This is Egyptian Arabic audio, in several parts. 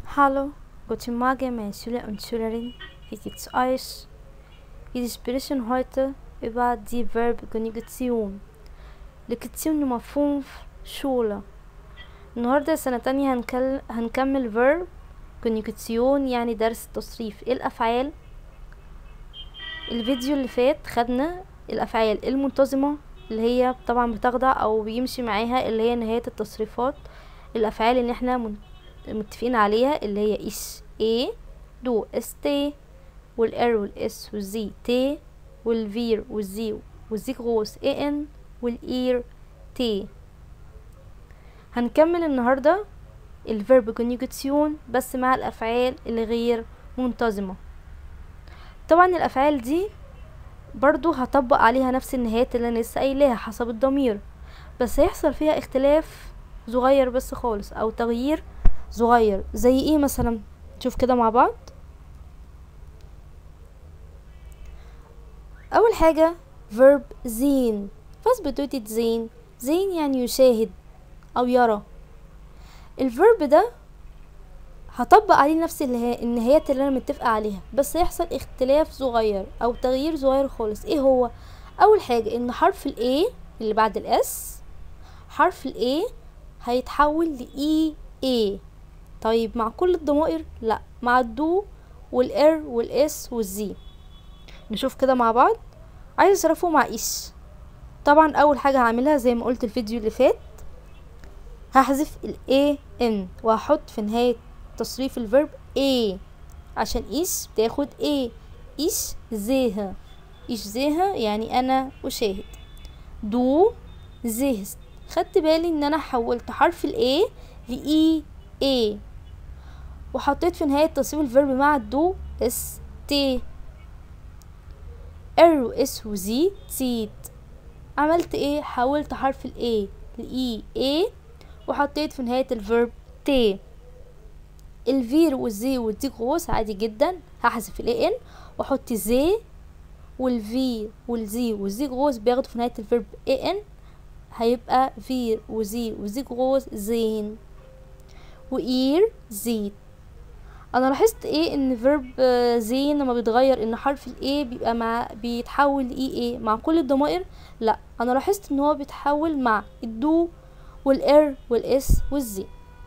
Hallo, guten Morgen, meine Schüler und Schülerinnen. Wie geht's euch? Wir sprechen heute über die Verbkonjugation. Lektion Nummer 5 Schule. النهاردة سنة تانية هنكل... هنكمل verb conjugation يعني درس تصريف ايه الأفعال الفيديو اللي فات خدنا الأفعال المنتظمة اللي هي طبعا بتخضع أو بيمشي معاها اللي هي نهاية التصريفات الأفعال اللي احنا من... متفقين عليها اللي هي إيش ايه دو استي والار والاس والزي تي والفير والزي والزي غوص اي ان والاير تي هنكمل النهاردة الفيرب كونيوجاتيون بس مع الأفعال اللي غير منتظمة طبعا الأفعال دي برضو هطبق عليها نفس النهايات اللي أنا لسه قايلاها حسب الضمير بس هيحصل فيها اختلاف صغير بس خالص أو تغيير صغير زي ايه مثلا نشوف كده مع بعض أول حاجة verb زين was bedeutet زين زين يعني يشاهد أو يرى الفيرب ده هطبق عليه نفس النهايات اللي انا متفقة عليها بس هيحصل اختلاف صغير او تغيير صغير خالص ايه هو اول حاجة ان حرف الاي اللي بعد الاس حرف الاي هيتحول لاي اي طيب مع كل الضمائر لا مع الدو والار والاس والزي نشوف كده مع بعض عايز اصرفه مع ايش طبعا اول حاجة هعملها زي ما قلت الفيديو اللي فات هحذف ال A N وهحط في نهاية تصريف الفيرب A عشان إيش بتاخد A إيش زيها إيش زيها يعني أنا أشاهد دو زهست خدت بالي إن أنا حولت حرف ال A ل E A وحطيت في نهاية تصريف الفيرب مع الدو اس تي ار و اس و زي تيت عملت ايه حولت حرف ال A ل E A وحطيت في نهاية الفيرب تي الفير والزي والدي غوص عادي جدا هحذف الاي ان واحط زي والفي والزي والزي غوص بياخدوا في نهاية الفيرب اي ان هيبقى فير وزي وزي غوص زين واير زيت انا لاحظت ايه ان فيرب زين لما بيتغير ان حرف الاي بيبقى مع بيتحول لاي اي مع كل الضمائر لا انا لاحظت ان هو بيتحول مع الدو والار والاس والزي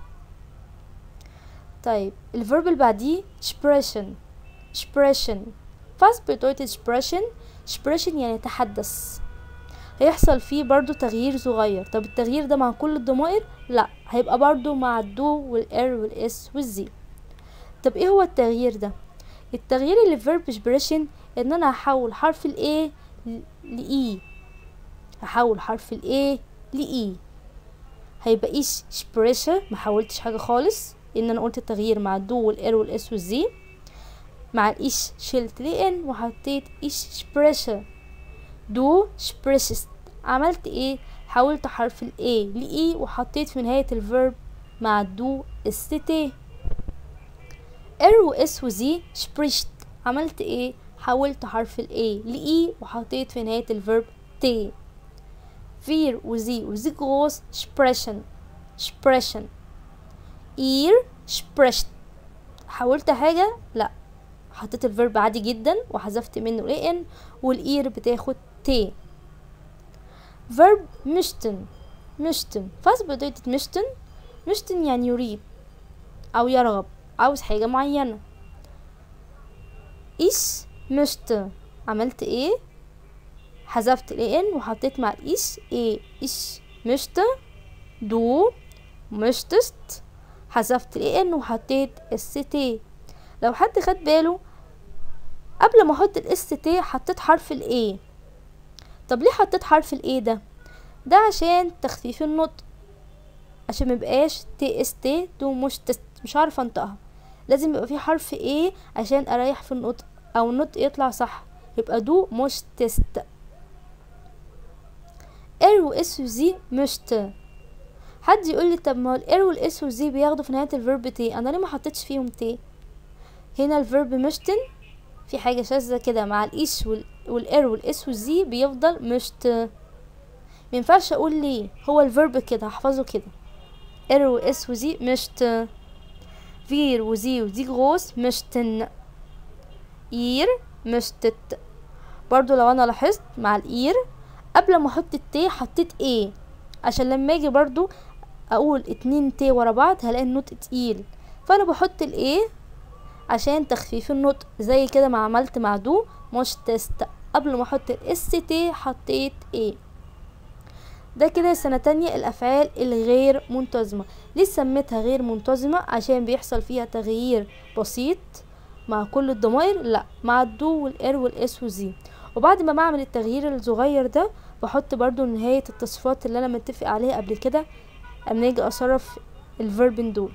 طيب الفيرب اللي بعديه expression expression fast bedeutet expression expression يعني تحدث هيحصل فيه برضو تغيير صغير طب التغيير ده مع كل الضمائر لا هيبقى برضو مع الدو والار والاس والزي طب ايه هو التغيير ده التغيير اللي في verb expression ان انا هحول حرف ال A ل E هحول حرف ال A ل E هيبقى ايش سبريشر ما حولتش حاجه خالص ان انا قلت التغيير مع الدو والار والاس والزي مع الايش شلت لي ان وحطيت ايش سبريشر دو سبريشست عملت ايه حولت حرف الاي لاي وحطيت في نهايه الفيرب مع الدو اس تي ار واس وزي سبريشت عملت ايه حولت حرف الاي لاي وحطيت في نهايه الفيرب تي فير وزي وزي groß sprechen sprechen ihr sprecht حاولت حاجة لا حطيت الفيرب عادي جدا وحذفت منه الاي ان والاير بتاخد تي فيرب möchten möchten was bedeutet möchten möchten يعني يريد او يرغب عاوز حاجة معينة ich möchte عملت ايه حذفت الاي ان وحطيت مع الايش ايه ايش möchte du möchtest حذفت الاي ان وحطيت اس تي لو حد خد باله قبل ما احط الاس تي حطيت حرف الاي طب ليه حطيت حرف الاي ده ده عشان تخفيف النطق عشان ميبقاش تي اس تي دو مش تست مش عارفه انطقها لازم يبقى في حرف ايه عشان اريح في النطق او النطق يطلع صح يبقى دو مش تست ار واس وزي مشت حد يقول لي طب ما الار والاس وزي بياخدوا في نهايه الفيرب تي انا ليه ما حطيتش فيهم تي هنا الفيرب مشتن في حاجه شاذه كده مع الايش والار والاس والزي بيفضل مشت مينفعش اقول ليه هو الفيرب كده هحفظه كده ار واس وزي مشت wir وزي وزي groß möchten ihr möchtet برضو لو انا لاحظت مع الاير قبل ما احط التي حطيت ايه عشان لما اجي برضو اقول اتنين تي ورا بعض هلاقي النطق تقيل فانا بحط الايه عشان تخفيف النطق زي كده ما عملت مع دو مش تست قبل ما احط الاس تي حطيت ايه ده كده سنة تانية الأفعال الغير منتظمة ليه سميتها غير منتظمة عشان بيحصل فيها تغيير بسيط مع كل الضمائر لا مع الدو والار والاس وزي وبعد ما بعمل التغيير الصغير ده بحط برضو نهاية التصريفات اللي انا متفق عليها قبل كده اما اجي اصرف الفيربين دول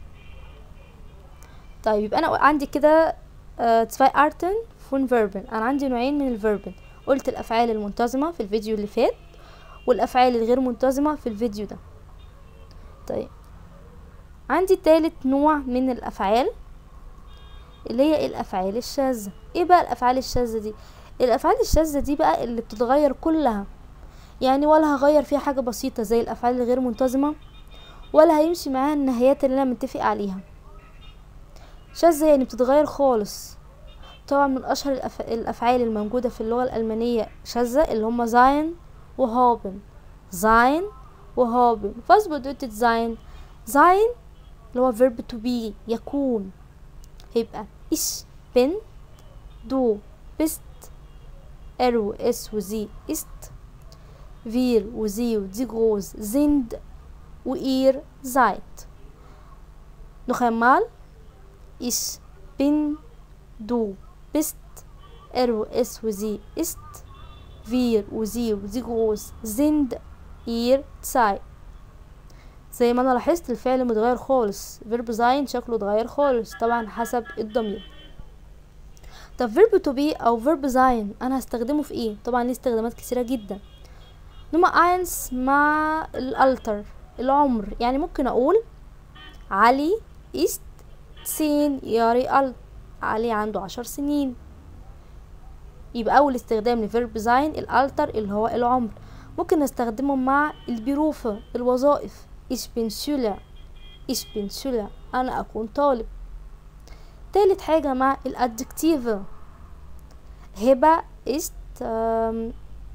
طيب يبقى انا عندي كده zwei Arten von Verben انا عندي نوعين من الفيربن قلت الافعال المنتظمة في الفيديو اللي فات والافعال الغير منتظمة في الفيديو ده طيب عندي تالت نوع من الافعال اللي هي الافعال الشاذة ايه بقى الافعال الشاذة دي الافعال الشاذة دي بقى اللي بتتغير كلها يعني ولا هغير فيها حاجة بسيطة زي الافعال الغير منتظمة ولا هيمشي معاها النهايات اللي انا متفق عليها شاذة يعني بتتغير خالص طبعا من اشهر الأف... الافعال الموجودة في اللغة الالمانية شاذة اللي هما زاين وهابن زاين وهابن was bedeutet sein sein اللي هو verb to be يكون هيبقى ich bin du bist er و es و sie ist wir و sie و die groß sind و ihr seid noch einmal ich bin du bist er و es و sie ist wir و sie و die groß sind ihr seid زي ما انا لاحظت الفعل متغير خالص فيرب زاين شكله اتغير خالص طبعا حسب الضمير طب فيرب تو بي او فيرب زاين انا هستخدمه في ايه طبعا ليه استخدامات كثيره جدا نمرة اينس مع الالتر العمر يعني ممكن اقول علي ist zehn Jahre alt علي عنده عشر سنين يبقى اول استخدام لفيرب زاين الالتر اللي هو العمر ممكن نستخدمه مع البروفة الوظائف ich bin Schüler ich bin Schüler أنا أكون طالب تالت حاجة مع الادجكتيف هبة ist ähm,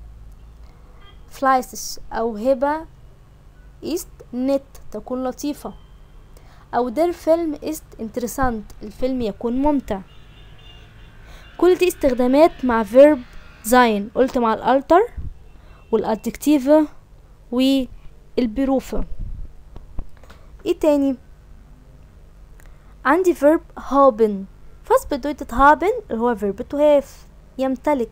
fleißig أو هبة ist nett تكون لطيفة أو der فيلم ist interessant الفيلم يكون ممتع كل دي استخدامات مع verb sein قلت مع الالتر والادجكتيف والبروفة ايه تاني عندي verb haben was bedeutet haben اللي هو verb to have يمتلك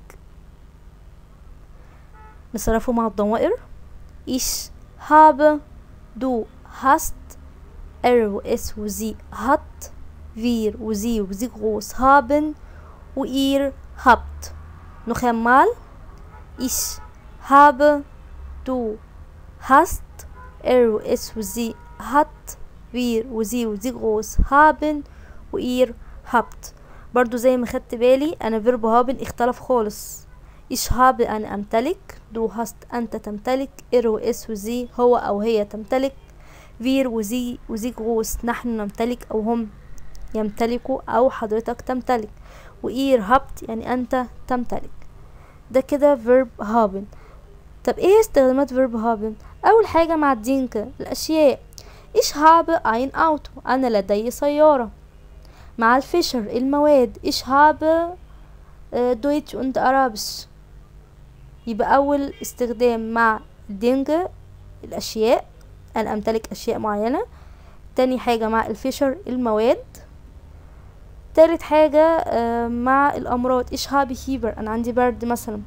نصرفه مع الضمائر ich habe du hast er و es و sie hat wir و sie و sie groß haben و ihr habt noch einmal ich habe du hast er و es و sie hat wir و sie و sie groß haben و ihr habt برضو زي ما خدت بالي انا فيرب هابن اختلف خالص ich habe انا امتلك du hast انت تمتلك er و es و sie هو او هي تمتلك wir و sie و sie groß نحن نمتلك او هم يمتلكوا او حضرتك تمتلك و ihr habt يعني انت تمتلك ده كده verb haben طب ايه استخدامات verb haben اول حاجة مع الدينك الاشياء ich habe ein Auto انا لدي سيارة مع الفيشر المواد ich habe دويتش und Arabisch يبقى أول استخدام مع الدينج الأشياء أنا أمتلك أشياء معينة تاني حاجة مع الفيشر المواد تالت حاجة مع الأمراض ich habe Fieber أنا عندي برد مثلا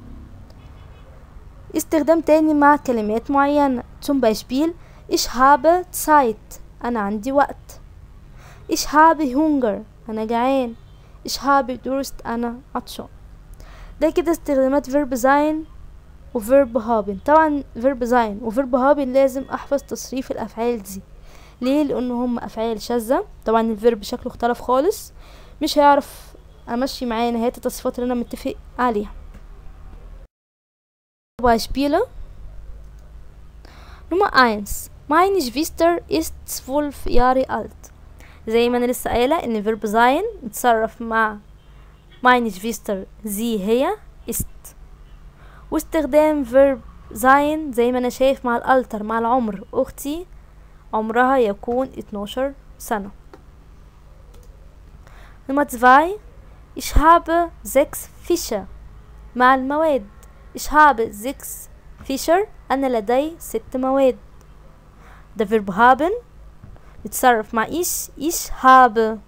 استخدام تاني مع كلمات معينة zum Beispiel ich habe Zeit أنا عندي وقت ich habe Hunger أنا جعان ich habe Durst أنا عطشان ده كده استخدامات verb sein و verb haben طبعا verb sein و verb haben لازم أحفظ تصريف الأفعال دي ليه لأن هم أفعال شاذة طبعا الفيرب شكله اختلف خالص مش هيعرف أمشي معاه نهاية التصريفات اللي أنا متفق عليها Beispiele Nummer 1 Meine Schwester ist zwölf Jahre alt. زي ما انا لسه قايله ان فيرب زاين نتصرف مع ماينش فيستر زي هي است واستخدام فيرب زاين زي ما انا شايف مع الالتر مع العمر اختي عمرها يكون 12 سنة Nummer zwei Ich habe sechs Fische مع المواد Ich habe sechs Fischer أنا لدي ست مواد ده فيرب haben نتصرف مع ich ich habe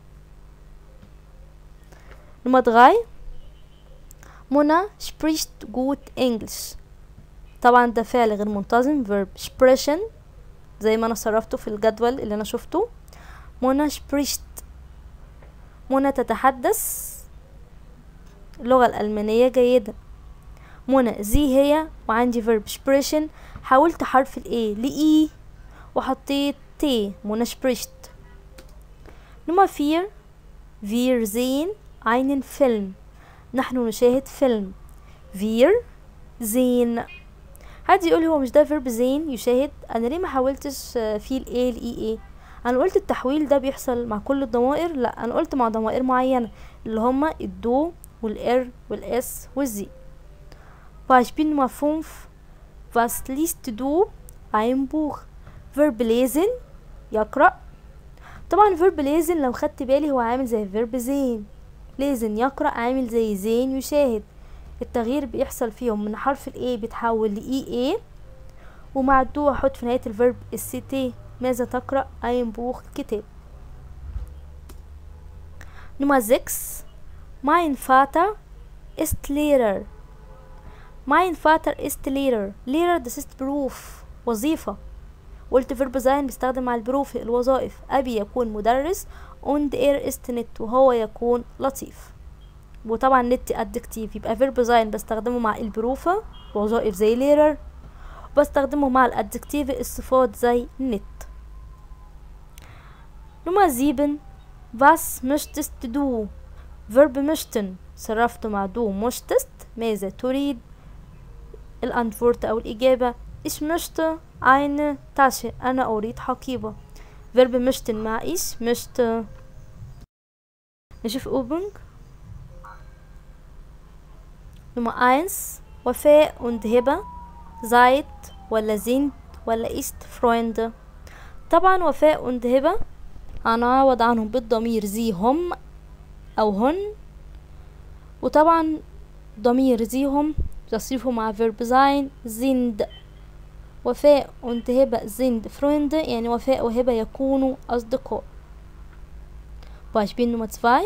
Nummer drei منى spricht gut Englisch طبعا ده فعل غير منتظم verb sprechen زي ما انا صرفته في الجدول اللي انا شفته منى spricht منى تتحدث اللغة الألمانية جيدة منى زي هي وعندي verb sprechen حولت حرف ال A لإي وحطيت T منى spricht نمرة vier wir sehen einen Film نحن نشاهد فيلم wir sehen حد يقول هو مش ده فيرب زين يشاهد انا ليه ما حولتش فيه الايه لاي ايه انا قلت التحويل ده بيحصل مع كل الضمائر لا انا قلت مع ضمائر معينه اللي هما الدو والار والاس والزي Beispiel Nummer 5 Was liest du ein Buch verb lesen يقرأ طبعا verb lesen لو خدت بالي هو عامل زي verb زين لازم يقرأ عامل زي زين يشاهد التغيير بيحصل فيهم من حرف ال A بيتحول ل EA ومع الدو أحط في نهاية الفيرب السيتي ماذا تقرأ ein Buch كتاب Nummer 6 Mein Vater ist Lehrer Mein Vater ist Lehrer Lehrer das ist Beruf وظيفة قلت فيرب زين بيستخدم مع البروف الوظائف أبي يكون مدرس und er ist nett وهو يكون لطيف وطبعا نت ادكتيف يبقى فيرب زين بستخدمه مع البروفة وظائف زي ليرر بستخدمه مع الادكتيف الصفات زي نت نمرة sieben was möchtest du فيرب möchten صرفته مع دو möchtest ماذا تريد الأنفورت أو الإجابة ich möchte eine Tasche أنا أريد حقيبة فيرب möchten مع ich möchte نشوف أوبنج Nummer 1 وفاء und هبة seid ولا sind ولا ist Freunde طبعا وفاء und هبة هنعوض عنهم بالضمير زي هم أو هن وطبعا ضمير زي هم تصريفه مع verb sein sind وفاء und هبة sind Freunde يعني وفاء وهبة يكونوا أصدقاء Beispiel Nummer 2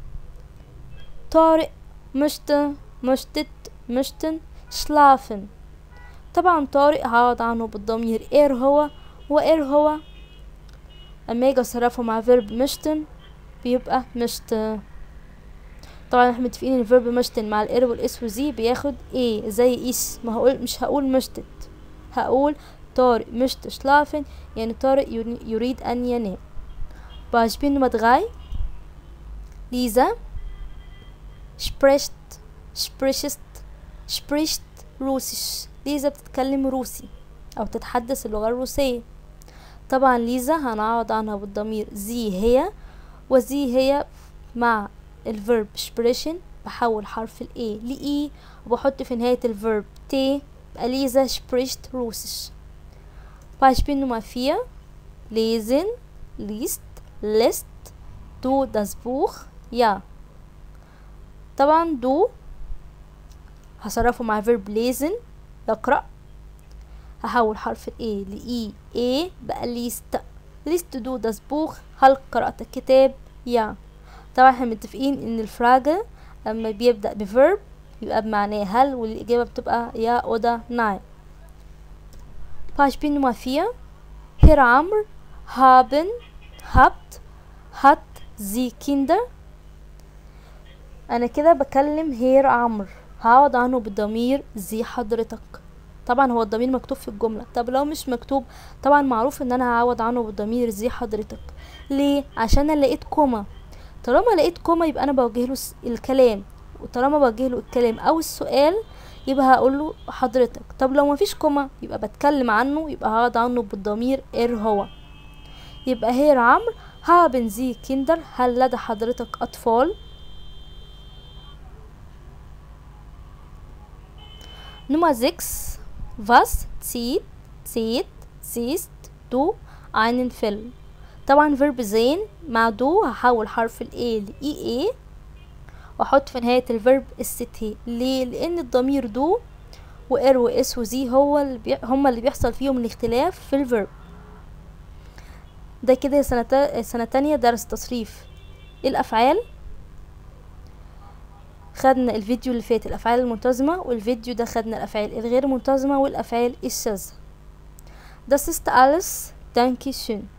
طارق möchte möchtet möchten schlafen طبعا طارق هعوض عنه بالضمير اير هو واير هو اما اجي اصرفه مع فيرب مشتن بيبقى مشت طبعا احنا متفقين ان الفيرب مشتن مع الاير والاس وزي بياخد ايه زي اس ما هقول مش هقول مشتت هقول طارق مشت شلافن يعني طارق يريد ان ينام Beispiel Nummer 3 Lisa spricht sprichst spricht روسيش ليزا بتتكلم روسي او تتحدث اللغة الروسية طبعا ليزا هنعوض عنها بالضمير زي هي وزي هي مع الفيرب sprechen بحول حرف ال A ل E وبحط في نهاية الفيرب T يبقى ليزا spricht روسيش Beispiel Nummer 4 lesen liest lässt du das Buch ja طبعا دو هصرفه مع فيرب ليزن يقرأ هحول حرف ال A ل E A بقى ليست ليست دو داس بوخ هل قرأت الكتاب يا طبعا احنا متفقين ان الفراجة اما بيبدأ بفيرب يبقى بمعناه هل والإجابة بتبقى يا أودا ناي Beispiel Nummer 4 Herr Amr haben habt hat sie Kinder انا كده بكلم هير عمرو هعوض عنه بالضمير زي حضرتك طبعا هو الضمير مكتوب في الجملة طب لو مش مكتوب طبعا معروف ان انا هعوض عنه بالضمير زي حضرتك ليه عشان انا لقيت كوما طالما لقيت كوما يبقى انا بوجه له الكلام وطالما بوجه له الكلام او السؤال يبقى هقول له حضرتك طب لو مفيش كوما يبقى بتكلم عنه يبقى هعوض عنه بالضمير ار هو يبقى هير عمرو haben Sie Kinder هل لدى حضرتك أطفال Nummer 6 Was zieht zieht siehst du einen Film طبعا فيرب زين مع دو هحول حرف ال A ل EA واحط في نهاية الفيرب الستي ليه لان الضمير دو وار واس وزي هو اللي بي... هما اللي بيحصل فيهم الاختلاف في الفيرب ده كده سنة تا... سنة تانية درس تصريف الافعال خدنا الفيديو اللي فات الافعال المنتظمة والفيديو ده خدنا الافعال الغير منتظمة والافعال الشاذة Das ist alles. Dankeschön.